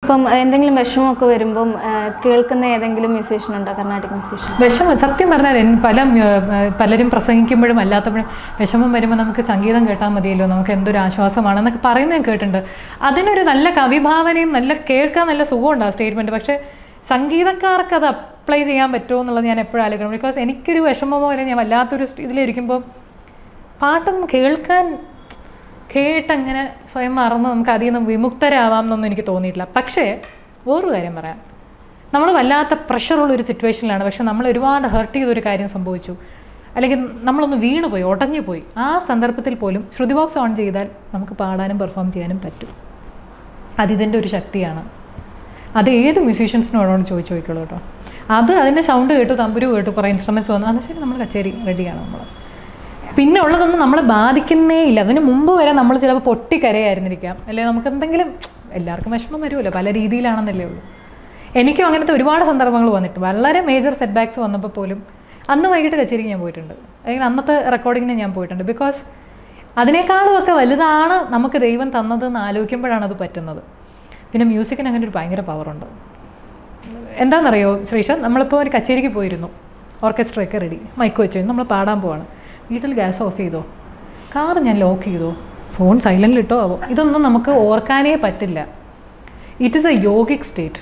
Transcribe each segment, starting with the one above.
ഇപ്പം എന്തെങ്കിലും വിഷമമൊക്കെ വരുമ്പം ആ, കേൾക്കുന്ന ഏതെങ്കിലും മ്യൂസീഷ്യൻ ഉണ്ടോ കർണാട്ടിക് മ്യൂസീഷ്യൻ വിഷമം സത്യം പറഞ്ഞാൽ എൻ- പല മ്യൂ- ഏർ പലരും പ്രസംഗിക്കുമ്പോഴും അല്ലാത്തപ്പോഴും വിഷമം വരുമ്പോൾ നമുക്ക് സംഗീതം കേട്ടാൽ മതിയല്ലോ നമുക്ക് എന്തൊരു ആശ്വാസമാണെന്നൊക്കെ പറയുന്നത് ഞാൻ കേട്ടിട്ടുണ്ട് അതിനൊരു നല്ല കവിഭാവനയും നല്ല കേൾക്കാൻ നല്ല സുഖമുണ്ട് ആ സ്റ്റേറ്റ്മെൻറ്റ് പക്ഷേ സംഗീതക്കാർക്ക് അത് അപ്ലൈ ചെയ്യാൻ പറ്റുമോ എന്നുള്ളത് ഞാൻ എപ്പോഴും ആലോചിക്കണം ബിക്കോസ് എനിക്കൊരു വിഷമമോ അല്ലെങ്കിൽ ഞാൻ വല്ലാത്തൊരു സ്റ്റ് ഇതിലിരിക്കുമ്പോൾ പാട്ടൊന്നും കേൾക്കാൻ കേട്ടങ്ങനെ സ്വയം മറന്ന് നമുക്ക് അതിൽ നിന്ന് വിമുക്തരാവാം എന്നൊന്നും എനിക്ക് തോന്നിയിട്ടില്ല പക്ഷേ വേറൊരു കാര്യം പറയാം നമ്മൾ വല്ലാത്ത പ്രഷറുള്ള ഒരു സിറ്റുവേഷനിലാണ് പക്ഷെ നമ്മൾ ഒരുപാട് ഹർട്ട് ചെയ്തൊരു കാര്യം സംഭവിച്ചു അല്ലെങ്കിൽ നമ്മളൊന്ന് വീണുപോയി ഉടഞ്ഞു പോയി ആ സന്ദർഭത്തിൽ പോലും ശ്രുതി ബോക്സ് ഓൺ ചെയ്താൽ നമുക്ക് പാടാനും പെർഫോം ചെയ്യാനും പറ്റും അതിതിൻ്റെ ഒരു ശക്തിയാണ് അത് ഏത് മ്യൂസീഷ്യൻസിനോടോട് ചോദിച്ചു നോക്കിക്കോളൂ കേട്ടോ അത് അതിൻ്റെ സൗണ്ട് കേട്ടു തമ്പുരു കേട്ടു കുറേ ഇൻസ്ട്രുമെൻറ്റ്സ് വന്നു അത് ശരി നമ്മൾ കച്ചേരി റെഡിയാണ് നമ്മൾ പിന്നെ ഉള്ളതൊന്നും നമ്മളെ ബാധിക്കുന്നേ ഇല്ല അതിന് മുമ്പ് വരെ നമ്മൾ ചിലപ്പോൾ പൊട്ടിക്കരയായിരുന്നിരിക്കാം അല്ലെങ്കിൽ നമുക്ക് എന്തെങ്കിലും എല്ലാവർക്കും വിഷമം വരുമല്ലോ പല രീതിയിലാണെന്നല്ലേ ഉള്ളൂ എനിക്കും അങ്ങനത്തെ ഒരുപാട് സന്ദർഭങ്ങൾ വന്നിട്ട് വളരെ മേജർ സെറ്റ് ബാക്സ് വന്നപ്പോൾ പോലും അന്ന് വൈകിട്ട് കച്ചേരിക്ക് ഞാൻ പോയിട്ടുണ്ട് അല്ലെങ്കിൽ അന്നത്തെ റെക്കോർഡിങ്ങിന് ഞാൻ പോയിട്ടുണ്ട് ബിക്കോസ് അതിനേക്കാളും ഒക്കെ വലുതാണ് നമുക്ക് ദൈവം തന്നതെന്ന് ആലോചിക്കുമ്പോഴാണ് അത് പറ്റുന്നത് പിന്നെ മ്യൂസിക്കിന് അങ്ങനെ ഒരു ഭയങ്കര പവറുണ്ട് എന്താണെന്നറിയോ ശ്രീഷ നമ്മളിപ്പോൾ ഒരു കച്ചേരിക്ക് പോയിരുന്നു ഓർക്കസ്ട്രയൊക്കെ റെഡി മൈക്ക് വെച്ച് നമ്മൾ പാടാൻ പോവാണ് വീട്ടിൽ ഗ്യാസ് ഓഫ് ചെയ്തോ കാർ ഞാൻ ലോക്ക് ചെയ്തോ ഫോൺ സൈലൻറ്റിൽ ഇട്ടോ ആവോ ഇതൊന്നും നമുക്ക് ഓർക്കാനേ പറ്റില്ല it is a yogic state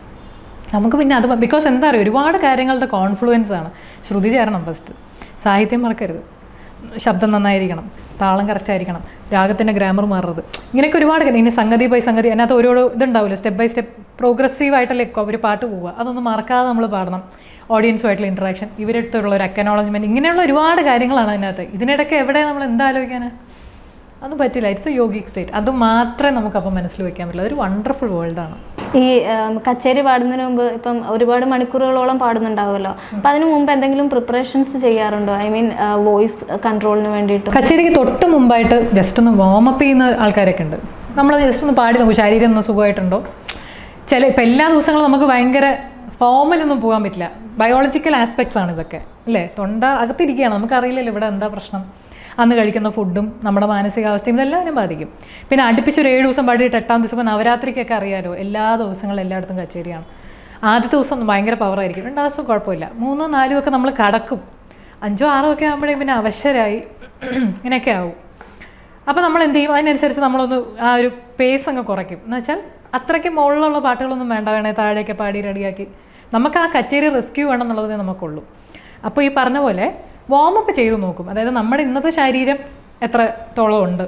നമുക്ക് പിന്നെ അത് ബിക്കോസ് എന്താ പറയുക ഒരുപാട് കാര്യങ്ങളുടെ കോൺഫ്ലുവൻസ് ആണ് ശ്രുതി ചേരണം ഫസ്റ്റ് സാഹിത്യം മറക്കരുത് ശബ്ദം നന്നായിരിക്കണം താളം കറക്റ്റ് ആയിരിക്കണം രാഗത്തിൻ്റെ ഗ്രാമർ മാറരുത് ഇങ്ങനെയൊക്കെ ഒരുപാട് കാര്യം ഇനി സംഗതി ബൈ സംഗതി അതിനകത്ത് ഓരോ ഇതുണ്ടാവില്ല സ്റ്റെപ്പ് ബൈ സ്റ്റെപ്പ് പ്രോഗ്രസീവ് ആയിട്ടല്ലേ അവർ പാട്ട് പോവുക അതൊന്നും മറക്കാതെ നമ്മൾ പാടണം ഓഡിയൻസുമായിട്ടുള്ള ഇൻട്രാക്ഷൻ ഇവരടുത്തുള്ള ഒരു അക്കനോളജ്മെൻറ്റ് ഇങ്ങനെയുള്ള ഒരുപാട് കാര്യങ്ങളാണ് അതിനകത്ത് ഇതിനിടയ്ക്ക് എവിടെ നമ്മൾ എന്താ ആലോചിക്കാനാ അതൊന്നും പറ്റില്ല ഇറ്റ്സ് എ യോഗിക് സ്റ്റേറ്റ് അത് മാത്രമേ നമുക്കപ്പോൾ മനസ്സിൽ വെക്കാൻ പറ്റില്ല അതൊരു വണ്ടർഫുൾ വേൾഡാണ് ഈ ഉം, കച്ചേരി പാടുന്നതിന് മുമ്പ് ഇപ്പം ഒരുപാട് മണിക്കൂറുകളോളം പാടുന്നുണ്ടാവുമല്ലോ അപ്പം അതിന് മുമ്പ് എന്തെങ്കിലും പ്രിപ്പറേഷൻസ് ചെയ്യാറുണ്ടോ ഐ മീൻ വോയിസ് കൺട്രോളിന് വേണ്ടിയിട്ടും കച്ചേരിക്ക് തൊട്ട് മുമ്പായിട്ട് ജസ്റ്റ് ഒന്ന് വാമപ്പ് ചെയ്യുന്ന ആൾക്കാരൊക്കെ ഉണ്ട് നമ്മൾ ജസ്റ്റ് ഒന്ന് പാടി നോക്കും ശരീരം ഒന്ന് സുഖമായിട്ടുണ്ടോ ചില ഇപ്പം എല്ലാ ദിവസങ്ങളും നമുക്ക് ഭയങ്കര ഫോമിലൊന്നും പോകാൻ പറ്റില്ല ബയോളജിക്കൽ ആസ്പെക്ട്സ് ആണ് ഇതൊക്കെ അല്ലേ തൊണ്ട അകത്തിരിക്കുകയാണ് നമുക്കറിയില്ലല്ലോ ഇവിടെ എന്താ പ്രശ്നം അന്ന് കഴിക്കുന്ന ഫുഡും നമ്മുടെ മാനസികാവസ്ഥയും ഇതെല്ലാവരും ബാധിക്കും പിന്നെ അടുപ്പിച്ച് ഒരു ഏഴ് ദിവസം പാടിയിട്ട് എട്ടാം ദിവസം ഇപ്പോൾ നവരാത്രിക്കൊക്കെ അറിയാലോ എല്ലാ ദിവസങ്ങളും എല്ലായിടത്തും കച്ചേരിയാണ് ആദ്യത്തെ ദിവസം ഒന്ന് ഭയങ്കര പവറായിരിക്കും രണ്ടാം ദിവസം കുഴപ്പമില്ല മൂന്നോ നാലും ഒക്കെ നമ്മൾ കടക്കും അഞ്ചോ ആറോ ഒക്കെ ആകുമ്പോഴേക്കും പിന്നെ അവശരായി ഇങ്ങനെയൊക്കെ ആവും അപ്പോൾ നമ്മൾ എന്ത് ചെയ്യും അതിനനുസരിച്ച് നമ്മളൊന്ന് ആ ഒരു പേസ് അങ്ങ് കുറയ്ക്കും എന്ന് വെച്ചാൽ അത്രയ്ക്ക് മുകളിലുള്ള പാട്ടുകളൊന്നും വേണ്ട വേണേ താഴെയൊക്കെ പാടി റെഡിയാക്കി നമുക്ക് ആ കച്ചേരി റെസ്ക്യൂ വേണം എന്നുള്ളതേ നമുക്കുള്ളൂ അപ്പോൾ ഈ പറഞ്ഞ പോലെ വാമപ്പ് ചെയ്ത് നോക്കും അതായത് നമ്മുടെ ഇന്നത്തെ ശരീരം എത്രത്തോളം ഉണ്ട്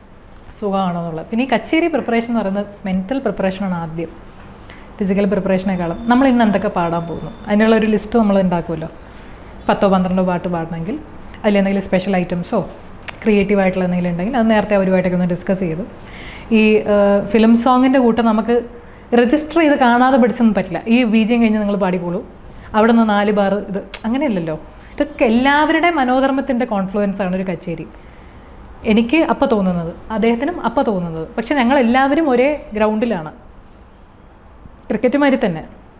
സുഖമാണോ എന്നുള്ളത് പിന്നെ ഈ കച്ചേരി പ്രിപ്പറേഷൻ എന്ന് പറയുന്നത് മെൻറ്റൽ പ്രിപ്പറേഷനാണ് ആദ്യം ഫിസിക്കൽ പ്രിപ്പറേഷനേക്കാളും നമ്മൾ ഇന്ന് എന്തൊക്കെ പാടാൻ പോകുന്നു അതിനുള്ള ഒരു ലിസ്റ്റ് നമ്മൾ ഉണ്ടാക്കുമല്ലോ പത്തോ പന്ത്രണ്ടോ പാട്ട് പാടണമെങ്കിൽ അതിൽ എന്തെങ്കിലും സ്പെഷ്യൽ ഐറ്റംസോ ക്രിയേറ്റീവ് ആയിട്ടുള്ള എന്തെങ്കിലും ഉണ്ടെങ്കിൽ അത് നേരത്തെ അവരുമായിട്ടൊക്കെ ഒന്ന് ഡിസ്കസ് ചെയ്തു ഈ ഫിലിം സോങ്ങിൻ്റെ കൂട്ടം നമുക്ക് രജിസ്റ്റർ ചെയ്ത് കാണാതെ പഠിച്ചൊന്നും പറ്റില്ല ഈ ബീജിയം കഴിഞ്ഞ് നിങ്ങൾ പാടിക്കോളൂ അവിടെ നിന്ന് നാല് ബാർ ഇത് അങ്ങനെയല്ലല്ലോ ഇതൊക്കെ എല്ലാവരുടെ മനോധർമ്മത്തിൻ്റെ കോൺഫ്ലുവൻസ് ആണ് ഒരു കച്ചേരി എനിക്ക് അപ്പം തോന്നുന്നത് അദ്ദേഹത്തിനും അപ്പം തോന്നുന്നത് പക്ഷെ ഞങ്ങൾ എല്ലാവരും ഒരേ ഗ്രൗണ്ടിലാണ് ക്രിക്കറ്റ് മാതിരി തന്നെ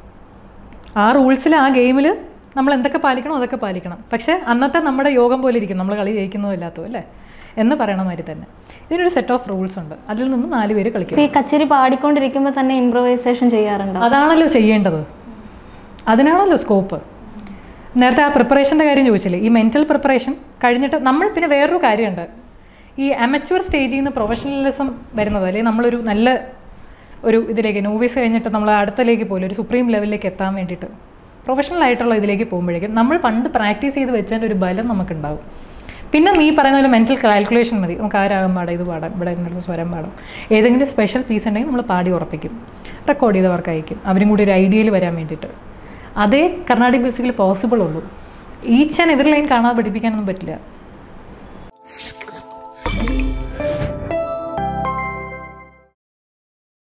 ആ റൂൾസിൽ ആ ഗെയിമിൽ നമ്മൾ എന്തൊക്കെ പാലിക്കണോ അതൊക്കെ പാലിക്കണം പക്ഷേ അന്നത്തെ നമ്മുടെ യോഗം പോലെ ഇരിക്കും നമ്മൾ കളി ജയിക്കുന്നോ ഇല്ലാത്തോ അല്ലേ എന്ന് പറയണ മാതിരി തന്നെ ഇതിനൊരു സെറ്റ് ഓഫ് റൂൾസ് ഉണ്ട് അതിൽ നിന്ന് നാല് പേര് കളിക്കും ഇപ്പം ഈ കച്ചേരി പാടിക്കൊണ്ടിരിക്കുമ്പോൾ തന്നെ ഇംപ്രവൈസേഷൻ ചെയ്യാറുണ്ടോ അതാണല്ലോ ചെയ്യേണ്ടത് അതിനാണല്ലോ സ്കോപ്പ് നേരത്തെ ആ പ്രിപ്പറേഷൻ്റെ കാര്യം ചോദിച്ചില്ലേ ഈ മെൻറ്റൽ പ്രിപ്പറേഷൻ കഴിഞ്ഞിട്ട് നമ്മൾ പിന്നെ വേറൊരു കാര്യമുണ്ട് ഈ അമച്വർ സ്റ്റേജിൽ നിന്ന് പ്രൊഫഷണലിസം വരുന്നത് അല്ലെങ്കിൽ നമ്മളൊരു നല്ല ഒരു ഇതിലേക്ക് നോവീസ് കഴിഞ്ഞിട്ട് നമ്മൾ അടുത്തലേക്ക് പോലും ഒരു സുപ്രീം ലെവലിലേക്ക് എത്താൻ വേണ്ടിയിട്ട് പ്രൊഫഷണൽ ആയിട്ടുള്ള ഇതിലേക്ക് പോകുമ്പോഴേക്കും നമ്മൾ പണ്ട് പ്രാക്ടീസ് ചെയ്ത് വെച്ചതിൻ്റെ ഒരു ബലം നമുക്കുണ്ടാവും പിന്നെ ഈ പറയുന്ന പോലെ മെൻറ്റൽ കാൽക്കുലേഷൻ മതി നമുക്ക് ആ രാഗം പാടാം ഇത് പാടാം ഇവിടെ ഇന്നത്തെ സ്വരം പാടാം ഏതെങ്കിലും സ്പെഷ്യൽ പീസ് ഉണ്ടെങ്കിൽ നമ്മൾ പാടി ഉറപ്പിക്കും റെക്കോർഡ് ചെയ്തവർക്ക് അയക്കും അവരും കൂടി ഒരു ഐഡിയയിൽ വരാൻ വേണ്ടിയിട്ട് അതേ കർണാടിക് മ്യൂസിക്കിൽ പോസിബിൾ ഉള്ളൂ ഈച്ച് ആൻഡ് എവറി ലൈൻ കാണാതെ പഠിപ്പിക്കാനൊന്നും പറ്റില്ല